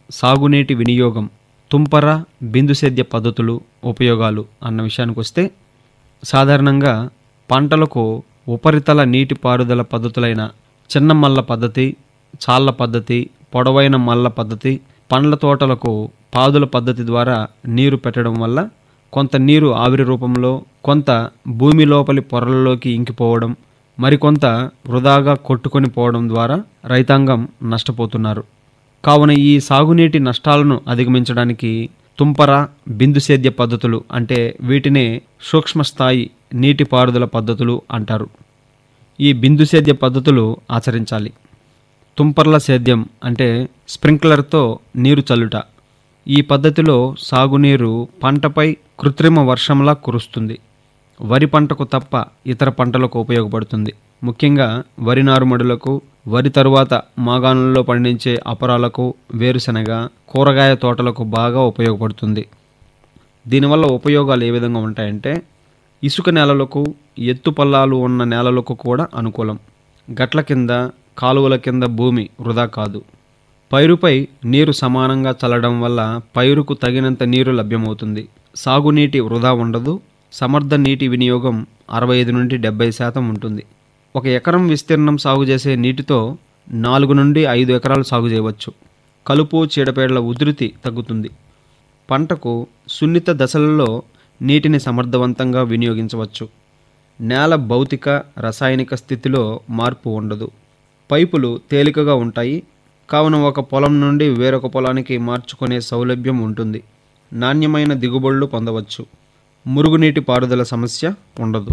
సాగునీటి వినియోగం తుంపర బిందు సేద్య పద్ధతులు ఉపయోగాలు అన్న విషయానికి వస్తే సాధారణంగా పంటలకు ఉపరితల నీటి పారుదల పద్ధతులైన చిన్న మల్ల పద్ధతి చాళ్ళ పద్ధతి పొడవైన మల్ల పద్ధతి పండ్ల తోటలకు పాదుల పద్ధతి ద్వారా నీరు పెట్టడం వల్ల కొంత నీరు ఆవిరి రూపంలో కొంత భూమి లోపలి పొరలలోకి ఇంకిపోవడం మరికొంత వృధాగా కొట్టుకొని పోవడం ద్వారా రైతాంగం నష్టపోతున్నారు కావున ఈ సాగునీటి నష్టాలను అధిగమించడానికి తుంపర బిందు సేద్య పద్ధతులు అంటే వీటినే సూక్ష్మ స్థాయి నీటిపారుదల పద్ధతులు అంటారు ఈ బిందు సేద్య పద్ధతులు ఆచరించాలి తుంపర్ల సేద్యం అంటే స్ప్రింక్లర్తో నీరు చల్లుట ఈ పద్ధతిలో సాగునీరు పంటపై కృత్రిమ వర్షంలా కురుస్తుంది వరి పంటకు తప్ప ఇతర పంటలకు ఉపయోగపడుతుంది ముఖ్యంగా వరి నారుమడులకు వరి తరువాత మాగాణుల్లో పండించే అపరాలకు వేరుశనగ కూరగాయ తోటలకు బాగా ఉపయోగపడుతుంది దీనివల్ల ఉపయోగాలు ఏ విధంగా ఉంటాయంటే ఇసుక నేలలకు ఎత్తు పల్లాలు ఉన్న నేలలకు కూడా అనుకూలం గట్ల కింద కాలువల కింద భూమి వృధా కాదు పైరుపై నీరు సమానంగా చల్లడం వల్ల పైరుకు తగినంత నీరు లభ్యమవుతుంది సాగునీటి వృధా ఉండదు సమర్థ నీటి వినియోగం అరవై ఐదు నుండి డెబ్బై శాతం ఉంటుంది ఒక ఎకరం విస్తీర్ణం సాగు చేసే నీటితో నాలుగు నుండి ఐదు ఎకరాలు సాగు చేయవచ్చు కలుపు చీడపేడల ఉధృతి తగ్గుతుంది పంటకు సున్నిత దశలలో నీటిని సమర్థవంతంగా వినియోగించవచ్చు నేల భౌతిక రసాయనిక స్థితిలో మార్పు ఉండదు పైపులు తేలికగా ఉంటాయి కావున ఒక పొలం నుండి వేరొక పొలానికి మార్చుకునే సౌలభ్యం ఉంటుంది నాణ్యమైన దిగుబడులు పొందవచ్చు మురుగునీటి పారుదల సమస్య ఉండదు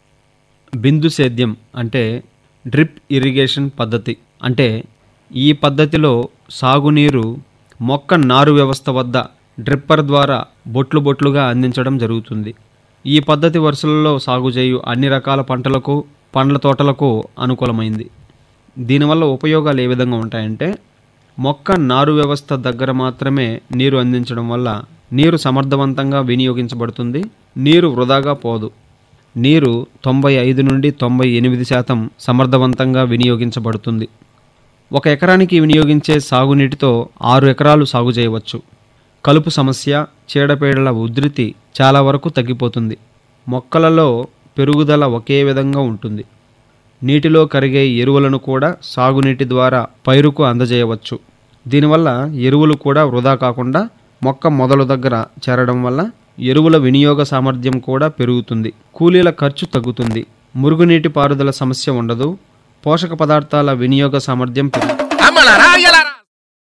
బిందు సేద్యం అంటే డ్రిప్ ఇరిగేషన్ పద్ధతి అంటే ఈ పద్ధతిలో సాగునీరు మొక్క నారు వ్యవస్థ వద్ద డ్రిప్పర్ ద్వారా బొట్లు బొట్లుగా అందించడం జరుగుతుంది ఈ పద్ధతి వరుసలలో సాగు చేయు అన్ని రకాల పంటలకు పండ్ల తోటలకు అనుకూలమైంది దీనివల్ల ఉపయోగాలు ఏ విధంగా ఉంటాయంటే మొక్క నారు వ్యవస్థ దగ్గర మాత్రమే నీరు అందించడం వల్ల నీరు సమర్థవంతంగా వినియోగించబడుతుంది నీరు వృధాగా పోదు నీరు తొంభై ఐదు నుండి తొంభై ఎనిమిది శాతం సమర్థవంతంగా వినియోగించబడుతుంది ఒక ఎకరానికి వినియోగించే సాగునీటితో ఆరు ఎకరాలు సాగు చేయవచ్చు కలుపు సమస్య చీడపీడల ఉధృతి చాలా వరకు తగ్గిపోతుంది మొక్కలలో పెరుగుదల ఒకే విధంగా ఉంటుంది నీటిలో కరిగే ఎరువులను కూడా సాగునీటి ద్వారా పైరుకు అందజేయవచ్చు దీనివల్ల ఎరువులు కూడా వృధా కాకుండా మొక్క మొదలు దగ్గర చేరడం వల్ల ఎరువుల వినియోగ సామర్థ్యం కూడా పెరుగుతుంది కూలీల ఖర్చు తగ్గుతుంది మురుగునీటి పారుదల సమస్య ఉండదు పోషక పదార్థాల వినియోగ సామర్థ్యం పెరుగుతుంది అమ్మలారా అయ్యలారా